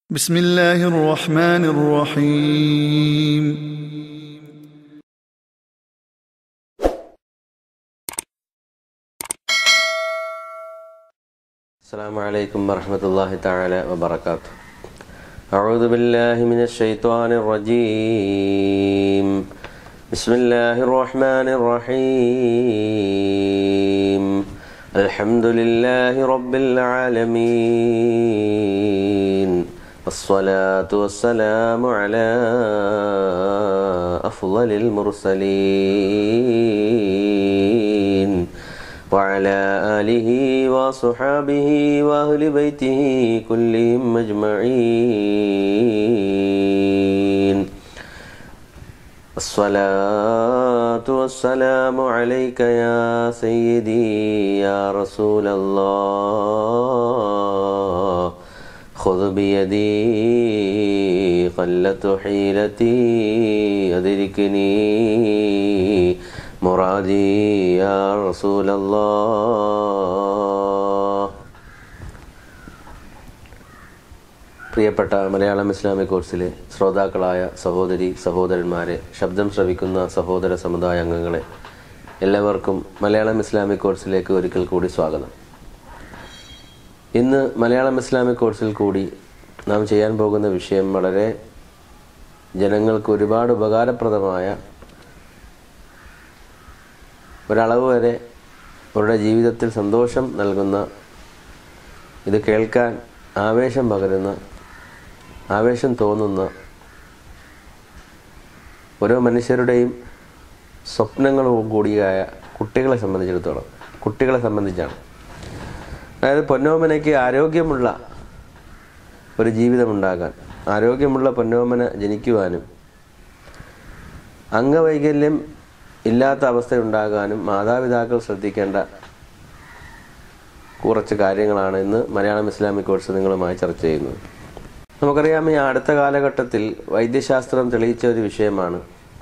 بسم الله الرحمن الرحيم السلام عليكم ورحمة الله تعالى وبركاته أعوذ بالله من الشيطان الرجيم بسم الله الرحمن الرحيم الحمد لله رب العالمين والصلاة والسلام على أفضل المرسلين وعلى آله وصحابه وأهل بيته كلهم أجمعين الصلاة والسلام عليك يا سيدي يا رسول الله خذ بيدي قلت حيلتي أدركني مرادي يا رسول الله പ്രിയപ്പെട്ട മലയാളം ഇസ്ലാമിക് കോഴ്സിലെ ശ്രോതാക്കളായ സഹോദരി സഹോദരന്മാരെ ശബ്ദം ശ്രവിക്കുന്ന സഹോദര സമുദായ അംഗങ്ങളെ എല്ലാവർക്കും മലയാളം ഇസ്ലാമിക് കോഴ്സിലേക്ക് ഒരിക്കൽ കൂടി സ്വാഗതം ഇന്ന് മലയാളം ഇസ്ലാമിക് കോഴ്സിൽ കൂടി നാം ചെയ്യാൻ പോകുന്ന വിഷയം വളരെ ജനങ്ങൾക്ക് ഒരുപാട് ഉപകാരപ്രദമായ ഒരളവ് വരെ അവരുടെ ജീവിതത്തിൽ സന്തോഷം നൽകുന്ന ഇത് കേൾക്കാൻ ആവേശം പകരുന്ന ആവേശം തോന്നുന്ന ഓരോ മനുഷ്യരുടെയും സ്വപ്നങ്ങളും കൂടിയായ കുട്ടികളെ സംബന്ധിച്ചിടത്തോളം കുട്ടികളെ സംബന്ധിച്ചാണ് അതായത് പൊന്നോമനയ്ക്ക് ആരോഗ്യമുള്ള ഒരു ജീവിതമുണ്ടാകാൻ ആരോഗ്യമുള്ള പൊന്നോമന ജനിക്കുവാനും അംഗവൈകല്യം ഇല്ലാത്ത അവസ്ഥയുണ്ടാകാനും മാതാപിതാക്കൾ ശ്രദ്ധിക്കേണ്ട കുറച്ച് കാര്യങ്ങളാണ് ഇന്ന് മലയാളം ഇസ്ലാമിക് കോഴ്സ് നിങ്ങളുമായി ചർച്ച ചെയ്യുന്നത് നമുക്കറിയാം ഈ അടുത്ത കാലഘട്ടത്തിൽ വൈദ്യശാസ്ത്രം തെളിയിച്ച ഒരു വിഷയമാണ്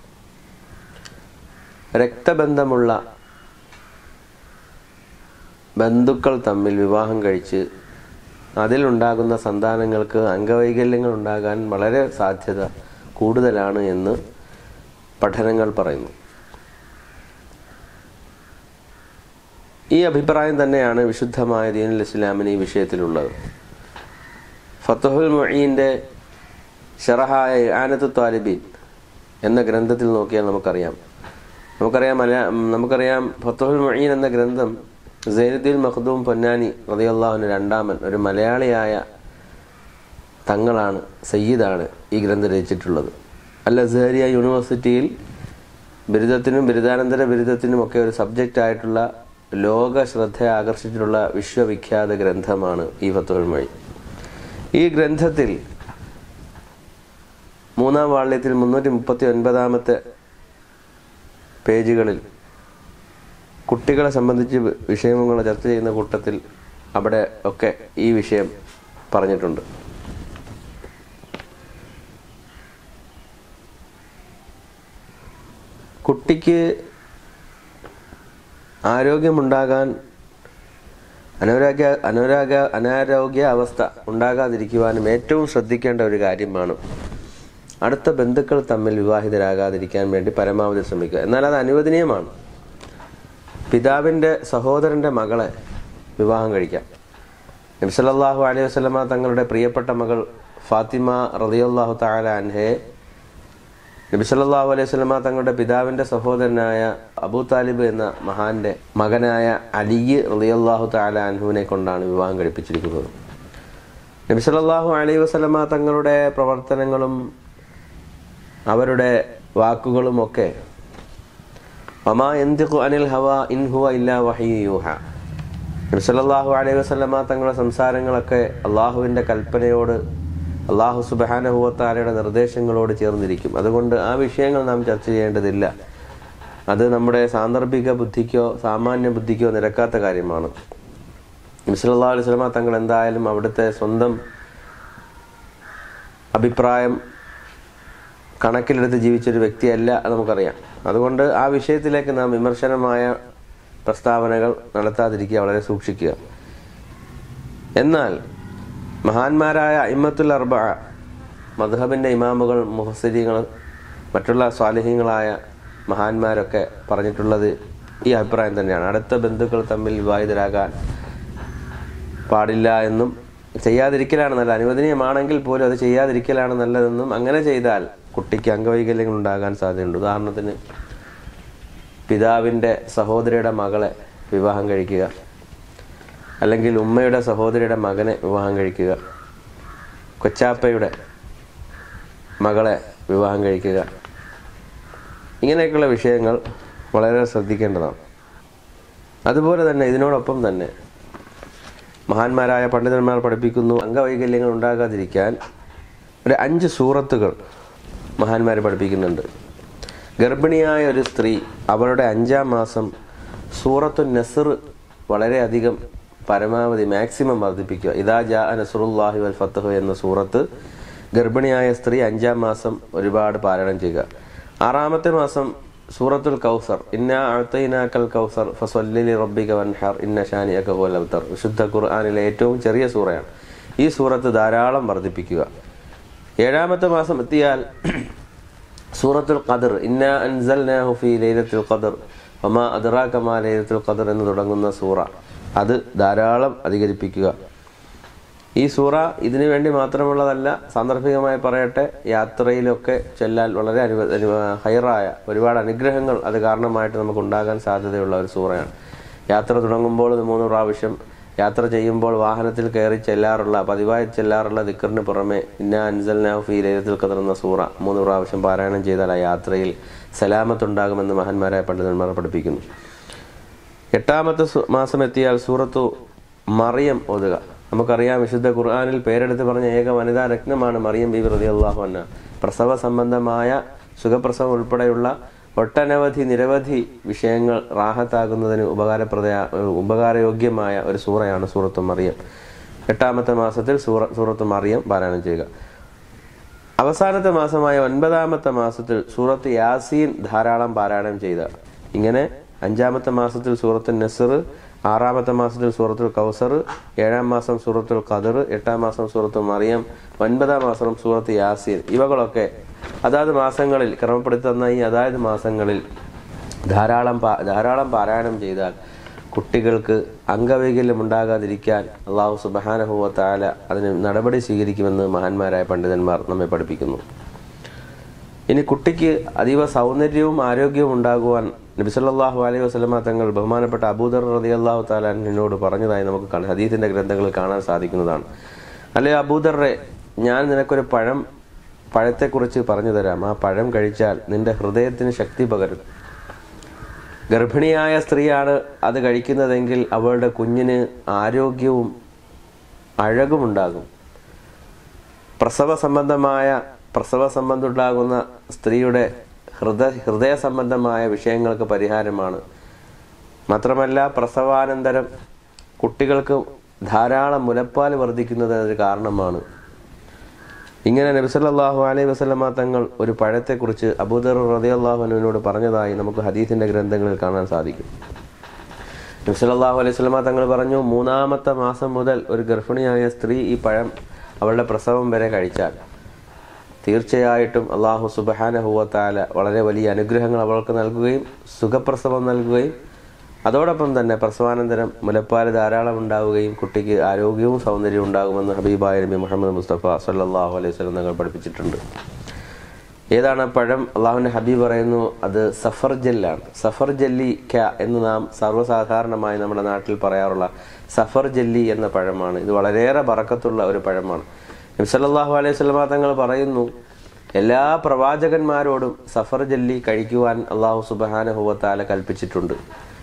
രക്തബന്ധമുള്ള ബന്ധുക്കൾ തമ്മിൽ വിവാഹം കഴിച്ച് അതിലുണ്ടാകുന്ന സന്താനങ്ങൾക്ക് അംഗവൈകല്യങ്ങൾ ഉണ്ടാകാൻ വളരെ സാധ്യത കൂടുതലാണ് എന്ന് പഠനങ്ങൾ പറയുന്നു ഈ അഭിപ്രായം തന്നെയാണ് വിശുദ്ധമായ ദീനുൽ ഇസ്ലാമിന് ഈ വിഷയത്തിലുള്ളത് ഫത്തുഹുൽ മൊഴീൻ്റെ ഷറഹായ ആനത്ത് താലിബീൻ എന്ന ഗ്രന്ഥത്തിൽ നോക്കിയാൽ നമുക്കറിയാം നമുക്കറിയാം മല നമുക്കറിയാം ഫത്തുഹുൽ മൊഴീൻ എന്ന ഗ്രന്ഥം സൈനുദ്ദീൻ മഖ്ദൂം പൊന്നാനി റതിയല്ലാഹുവിന് രണ്ടാമൻ ഒരു മലയാളിയായ തങ്ങളാണ് സയ്യിദാണ് ഈ ഗ്രന്ഥം രചിച്ചിട്ടുള്ളത് അൽ അസഹരിയ യൂണിവേഴ്സിറ്റിയിൽ ബിരുദത്തിനും ബിരുദാനന്തര ബിരുദത്തിനും ഒക്കെ ഒരു സബ്ജക്റ്റ് ആയിട്ടുള്ള ലോക ശ്രദ്ധ ആകർഷിച്ചിട്ടുള്ള വിശ്വവിഖ്യാത ഗ്രന്ഥമാണ് ഈ ഫത്തുൽ മൊഴി ഈ ഗ്രന്ഥത്തിൽ മൂന്നാം വാള്യത്തിൽ മുന്നൂറ്റി മുപ്പത്തി ഒൻപതാമത്തെ പേജുകളിൽ കുട്ടികളെ സംബന്ധിച്ച് വിഷയങ്ങൾ ചർച്ച ചെയ്യുന്ന കൂട്ടത്തിൽ അവിടെ ഒക്കെ ഈ വിഷയം പറഞ്ഞിട്ടുണ്ട് കുട്ടിക്ക് ആരോഗ്യമുണ്ടാകാൻ അനാരോഗ്യ അനാരോഗ്യ അനാരോഗ്യ അവസ്ഥ ഉണ്ടാകാതിരിക്കുവാനും ഏറ്റവും ശ്രദ്ധിക്കേണ്ട ഒരു കാര്യമാണ് അടുത്ത ബന്ധുക്കൾ തമ്മിൽ വിവാഹിതരാകാതിരിക്കാൻ വേണ്ടി പരമാവധി ശ്രമിക്കുക എന്നാൽ അത് അനുവദനീയമാണ് പിതാവിൻ്റെ സഹോദരൻ്റെ മകളെ വിവാഹം കഴിക്കാം നബ്സല്ലാഹു അലൈഹി വസ്ലമ തങ്ങളുടെ പ്രിയപ്പെട്ട മകൾ ഫാത്തിമ റതിയല്ലാഹു താല അൻഹയെ നബി സല്ലല്ലാഹു അലൈഹി വസല്ലമ തങ്ങളുടെ പിതാവിന്റെ സഹോദരനായ അബൂ താലിബ് എന്ന മഹാന്റെ മകനായ അലി റളിയല്ലാഹു തആല അൻഹുവിനെ കൊണ്ടാണ് വിവാഹം കഴിപ്പിച്ചിരിക്കുന്നത് നബി സല്ലല്ലാഹു അലൈഹി വസല്ലമ തങ്ങളുടെ പ്രവർത്തനങ്ങളും അവരുടെ വാക്കുകളും ഒക്കെ വമാ യന്തിഖു അനിൽ ഹവ ഇൻ ഹുവ ഇല്ലാ വഹയ്യു യൂഹ നബി സല്ലല്ലാഹു അലൈഹി വസല്ലമ തങ്ങളുടെ സംസാരങ്ങളൊക്കെ അള്ളാഹുവിൻ്റെ കൽപ്പനയോട് അള്ളാഹു സുബാനഹുവത്താലയുടെ നിർദ്ദേശങ്ങളോട് ചേർന്നിരിക്കും അതുകൊണ്ട് ആ വിഷയങ്ങൾ നാം ചർച്ച ചെയ്യേണ്ടതില്ല അത് നമ്മുടെ സാന്ദർഭിക ബുദ്ധിക്കോ സാമാന്യ ബുദ്ധിക്കോ നിരക്കാത്ത കാര്യമാണ് നബ്സല്ലാ അലൈഹി സ്വലമ തങ്ങൾ എന്തായാലും അവിടുത്തെ സ്വന്തം അഭിപ്രായം കണക്കിലെടുത്ത് ജീവിച്ചൊരു വ്യക്തിയല്ല നമുക്കറിയാം അതുകൊണ്ട് ആ വിഷയത്തിലേക്ക് നാം വിമർശനമായ പ്രസ്താവനകൾ നടത്താതിരിക്കുക വളരെ സൂക്ഷിക്കുക എന്നാൽ മഹാന്മാരായ ഇമ്മത്തുൽ അർബ മധുഹബിൻ്റെ ഇമാമുകൾ മുഹസിരിങ്ങൾ മറ്റുള്ള സ്വാലിഹ്യങ്ങളായ മഹാന്മാരൊക്കെ പറഞ്ഞിട്ടുള്ളത് ഈ അഭിപ്രായം തന്നെയാണ് അടുത്ത ബന്ധുക്കൾ തമ്മിൽ വിവാഹിതരാകാൻ പാടില്ല എന്നും ചെയ്യാതിരിക്കലാണ് നല്ലത് അനുവദനീയമാണെങ്കിൽ പോലും അത് ചെയ്യാതിരിക്കലാണ് നല്ലതെന്നും അങ്ങനെ ചെയ്താൽ കുട്ടിക്ക് അംഗവൈകല്യങ്ങൾ ഉണ്ടാകാൻ സാധ്യതയുണ്ട് ഉദാഹരണത്തിന് പിതാവിൻ്റെ സഹോദരിയുടെ മകളെ വിവാഹം കഴിക്കുക അല്ലെങ്കിൽ ഉമ്മയുടെ സഹോദരിയുടെ മകനെ വിവാഹം കഴിക്കുക കൊച്ചാപ്പയുടെ മകളെ വിവാഹം കഴിക്കുക ഇങ്ങനെയൊക്കെയുള്ള വിഷയങ്ങൾ വളരെ ശ്രദ്ധിക്കേണ്ടതാണ് അതുപോലെ തന്നെ ഇതിനോടൊപ്പം തന്നെ മഹാന്മാരായ പണ്ഡിതന്മാർ പഠിപ്പിക്കുന്നു അംഗവൈകല്യങ്ങൾ ഉണ്ടാകാതിരിക്കാൻ ഒരു അഞ്ച് സൂറത്തുകൾ മഹാന്മാർ പഠിപ്പിക്കുന്നുണ്ട് ഗർഭിണിയായ ഒരു സ്ത്രീ അവളുടെ അഞ്ചാം മാസം സൂറത്തു നസർ വളരെയധികം പരമാവധി മാക്സിമം വർദ്ധിപ്പിക്കുക ഇതാ ജാ നസറുല്ലാഹി വൽ ഫത്തഹു എന്ന സൂറത്ത് ഗർഭിണിയായ സ്ത്രീ അഞ്ചാം മാസം ഒരുപാട് പാരായണം ചെയ്യുക ആറാമത്തെ മാസം സൂറത്തുൽ കൗസർ ഇന്ന അഴുത്തൈനാക്കൽ കൗസർ ഫസ്വല്ലി റബ്ബിക വൻഹർ ഇന്ന ഷാനിയക ഹുവൽ അബ്തർ വിശുദ്ധ ഖുർആനിലെ ഏറ്റവും ചെറിയ സൂറയാണ് ഈ സൂറത്ത് ധാരാളം വർദ്ധിപ്പിക്കുക ഏഴാമത്തെ മാസം എത്തിയാൽ സൂറത്തുൽ ഖദർ ഇന്ന അൻസൽനാഹു ഫീ ലൈലത്തുൽ ഖദർ വമാ അദ്റാക മാ ലൈലത്തുൽ ഖദർ എന്ന് തുടങ്ങുന്ന സൂറ അത് ധാരാളം അധികരിപ്പിക്കുക ഈ സൂറ ഇതിനു വേണ്ടി മാത്രമുള്ളതല്ല സാന്ദർഭികമായി പറയട്ടെ യാത്രയിലൊക്കെ ചെല്ലാൻ വളരെ അനുവ അനുവ ഹൈറായ ഒരുപാട് അനുഗ്രഹങ്ങൾ അത് കാരണമായിട്ട് നമുക്ക് ഉണ്ടാകാൻ സാധ്യതയുള്ള ഒരു സൂറയാണ് യാത്ര തുടങ്ങുമ്പോൾ ഇത് മൂന്ന് പ്രാവശ്യം യാത്ര ചെയ്യുമ്പോൾ വാഹനത്തിൽ കയറി ചെല്ലാറുള്ള പതിവായി ചെല്ലാറുള്ള ദിക്കറിന് പുറമെ ഇന്ന അൻസൽ ഫീ ലൈലത്തിൽ ഖദർ എന്ന സൂറ മൂന്ന് പ്രാവശ്യം പാരായണം ചെയ്താൽ ആ യാത്രയിൽ സലാമത്തുണ്ടാകുമെന്ന് മഹാന്മാരായ പണ്ഡിതന്മാർ പഠിപ്പിക്കുന്നു എട്ടാമത്തെ സു- മാസം എത്തിയാൽ സൂറത്തു മറിയം ഓതുക നമുക്കറിയാം വിശുദ്ധ ഖുർആാനിൽ പേരെടുത്ത് പറഞ്ഞ ഏക വനിതാ രത്നമാണ് മറിയം ബി റതി അള്ളാഹു അന്ന പ്രസവ സംബന്ധമായ സുഖപ്രസവം ഉൾപ്പെടെയുള്ള ഒട്ടനവധി നിരവധി വിഷയങ്ങൾ റാഹത്താകുന്നതിന് ഉപകാരപ്രദ ഉപകാരയോഗ്യമായ ഒരു സൂറയാണ് സൂറത്തു മറിയം എട്ടാമത്തെ മാസത്തിൽ സൂറ സൂറത്തു മറിയം പാരായണം ചെയ്യുക അവസാനത്തെ മാസമായ ഒൻപതാമത്തെ മാസത്തിൽ സൂറത്ത് യാസീൻ ധാരാളം പാരായണം ചെയ്ത ഇങ്ങനെ അഞ്ചാമത്തെ മാസത്തിൽ സൂറത്ത് നസർ ആറാമത്തെ മാസത്തിൽ സൂറത്തുൽ കൗസർ ഏഴാം മാസം സൂറത്തുൽ ഖദർ എട്ടാം മാസം സൂറത്ത് മറിയം ഒൻപതാം മാസം സൂറത്ത് യാസീൻ ഇവകളൊക്കെ അതാത് മാസങ്ങളിൽ ക്രമപ്പെടുത്തി തന്ന ഈ അതായത് മാസങ്ങളിൽ ധാരാളം പാ ധാരാളം പാരായണം ചെയ്താൽ കുട്ടികൾക്ക് അംഗവൈകല്യം ഉണ്ടാകാതിരിക്കാൻ അള്ളാഹു സുബാനഹുവ താല അതിന് നടപടി സ്വീകരിക്കുമെന്ന് മഹാന്മാരായ പണ്ഡിതന്മാർ നമ്മെ പഠിപ്പിക്കുന്നു ഇനി കുട്ടിക്ക് അതീവ സൗന്ദര്യവും ആരോഗ്യവും ഉണ്ടാകുവാൻ നബിസല്ലാഹു അലൈഹി വസ്ലമ തങ്ങൾ ബഹുമാനപ്പെട്ട അബൂദർ റതി അള്ളാഹു താലാനോട് പറഞ്ഞതായി നമുക്ക് കാണാം ഹദീസിന്റെ ഗ്രന്ഥങ്ങളിൽ കാണാൻ സാധിക്കുന്നതാണ് അല്ലെ അബൂദറെ ഞാൻ നിനക്കൊരു പഴം പഴത്തെക്കുറിച്ച് പറഞ്ഞു തരാം ആ പഴം കഴിച്ചാൽ നിന്റെ ഹൃദയത്തിന് ശക്തി പകരും ഗർഭിണിയായ സ്ത്രീയാണ് അത് കഴിക്കുന്നതെങ്കിൽ അവളുടെ കുഞ്ഞിന് ആരോഗ്യവും അഴകുമുണ്ടാകും പ്രസവ സംബന്ധമായ പ്രസവ സംബന്ധമുണ്ടാകുന്ന സ്ത്രീയുടെ ഹൃദയ ഹൃദയ സംബന്ധമായ വിഷയങ്ങൾക്ക് പരിഹാരമാണ് മാത്രമല്ല പ്രസവാനന്തരം കുട്ടികൾക്ക് ധാരാളം മുലപ്പാൽ വർദ്ധിക്കുന്നതിന് ഒരു കാരണമാണ് ഇങ്ങനെ നബിസല്ലാഹു അലൈഹി വസല്ലമ തങ്ങൾ ഒരു പഴത്തെക്കുറിച്ച് അബൂദർ റതിയല്ലാഹുവിനോട് പറഞ്ഞതായി നമുക്ക് ഹദീസിന്റെ ഗ്രന്ഥങ്ങളിൽ കാണാൻ സാധിക്കും നബിസല്ലാഹു അലൈഹി വസല്ലമ തങ്ങൾ പറഞ്ഞു മൂന്നാമത്തെ മാസം മുതൽ ഒരു ഗർഭിണിയായ സ്ത്രീ ഈ പഴം അവളുടെ പ്രസവം വരെ കഴിച്ചാൽ തീർച്ചയായിട്ടും അള്ളാഹു സുബഹാനഹുവത്താല വളരെ വലിയ അനുഗ്രഹങ്ങൾ അവൾക്ക് നൽകുകയും സുഖപ്രസവം നൽകുകയും അതോടൊപ്പം തന്നെ പ്രസവാനന്തരം മുലപ്പാൽ ധാരാളം ഉണ്ടാവുകയും കുട്ടിക്ക് ആരോഗ്യവും സൗന്ദര്യവും ഉണ്ടാകുമെന്ന് ഹബീബായ നബി മുഹമ്മദ് മുസ്തഫ സല്ലാഹു അലൈഹി സ്വലം തങ്ങൾ പഠിപ്പിച്ചിട്ടുണ്ട് ഏതാണ് പഴം അള്ളാഹുവിൻ്റെ ഹബീബ് പറയുന്നു അത് സഫർ ജെല്ലാണ് സഫർ ജെല്ലി ക്യ എന്ന് നാം സർവ്വസാധാരണമായി നമ്മുടെ നാട്ടിൽ പറയാറുള്ള സഫർ ജെല്ലി എന്ന പഴമാണ് ഇത് വളരെയേറെ ബറക്കത്തുള്ള ഒരു പഴമാണ് നബ്സല്ലാഹു അലൈഹി സ്വലമ തങ്ങൾ പറയുന്നു എല്ലാ പ്രവാചകന്മാരോടും സഫർ ജെല്ലി കഴിക്കുവാൻ അള്ളാഹു സുബാനഹുവത്താല കൽപ്പിച്ചിട്ടുണ്ട്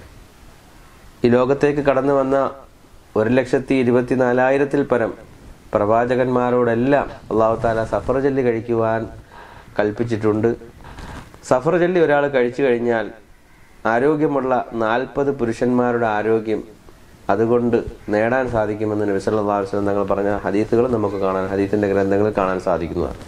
ഈ ലോകത്തേക്ക് കടന്നു വന്ന ഒരു ലക്ഷത്തി ഇരുപത്തിനാലായിരത്തിൽ പരം പ്രവാചകന്മാരോടെല്ലാം അള്ളാഹു താല സഫർ ജല്ലി കഴിക്കുവാൻ കൽപ്പിച്ചിട്ടുണ്ട് സഫർ ജല്ലി ഒരാൾ കഴിച്ചു കഴിഞ്ഞാൽ ആരോഗ്യമുള്ള നാൽപ്പത് പുരുഷന്മാരുടെ ആരോഗ്യം അതുകൊണ്ട് നേടാൻ സാധിക്കുമെന്ന് നബി സല്ലല്ലാഹു അലൈഹി വസല്ലം തങ്ങൾ പറഞ്ഞ ഹദീസുകൾ നമുക്ക് കാണാൻ ഹദീസിന്റെ ഗ്രന്ഥങ്ങളിൽ കാണാൻ സാധിക്കുന്നതാണ്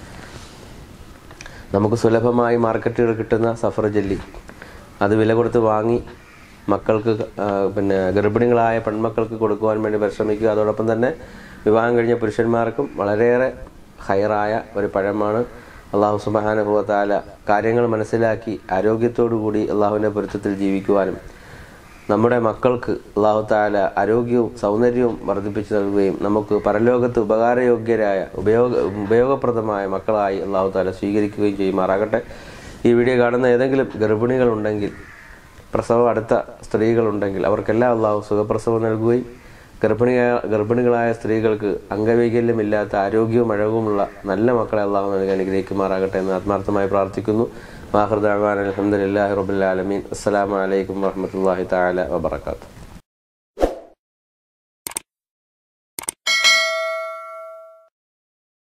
നമുക്ക് സുലഭമായി മാർക്കറ്റുകൾ കിട്ടുന്ന സഫർ ജല്ലി അത് വില കൊടുത്ത് വാങ്ങി മക്കൾക്ക് ആ, പിന്നെ ഗർഭിണികളായ പെൺമക്കൾക്ക് കൊടുക്കുവാൻ വേണ്ടി പരിശ്രമിക്കുക അതോടൊപ്പം തന്നെ വിവാഹം കഴിഞ്ഞ പുരുഷന്മാർക്കും വളരെയേറെ ഹൈറായ ഒരു പഴമാണ് അള്ളാഹു സുബാനുഭവത്താല കാര്യങ്ങൾ മനസ്സിലാക്കി ആരോഗ്യത്തോടു കൂടി അള്ളാഹുവിൻ്റെ പൊരുത്തത്തിൽ ജീവിക്കുവാനും നമ്മുടെ മക്കൾക്ക് അള്ളാഹു താല ആരോഗ്യവും സൗന്ദര്യവും വർദ്ധിപ്പിച്ചു നൽകുകയും നമുക്ക് പരലോകത്ത് ഉപകാരയോഗ്യരായ ഉപയോഗ ഉപയോഗപ്രദമായ മക്കളായി അള്ളാഹു താല സ്വീകരിക്കുകയും ചെയ്യുമാറാകട്ടെ ഈ വീഡിയോ കാണുന്ന ഏതെങ്കിലും ഗർഭിണികളുണ്ടെങ്കിൽ പ്രസവം അടുത്ത സ്ത്രീകളുണ്ടെങ്കിൽ അവർക്കെല്ലാം അള്ളാഹു സുഖപ്രസവം നൽകുകയും ഗർഭിണിയായ ഗർഭിണികളായ സ്ത്രീകൾക്ക് അംഗവൈകല്യമില്ലാത്ത ആരോഗ്യവും അഴകുമുള്ള നല്ല മക്കളെ അള്ളാഹു നൽകി അനുഗ്രഹിക്കുമാറാകട്ടെ എന്ന് ആത്മാർത്ഥമായി പ്രാർത്ഥിക്കുന്നു വാഹൃദാൻ അലഹമുല്ലാ റബുലാലമീൻ അസ്സലാമലൈക്കും വാഹമത്തല്ലാഹി താല വബർക്കാത്തു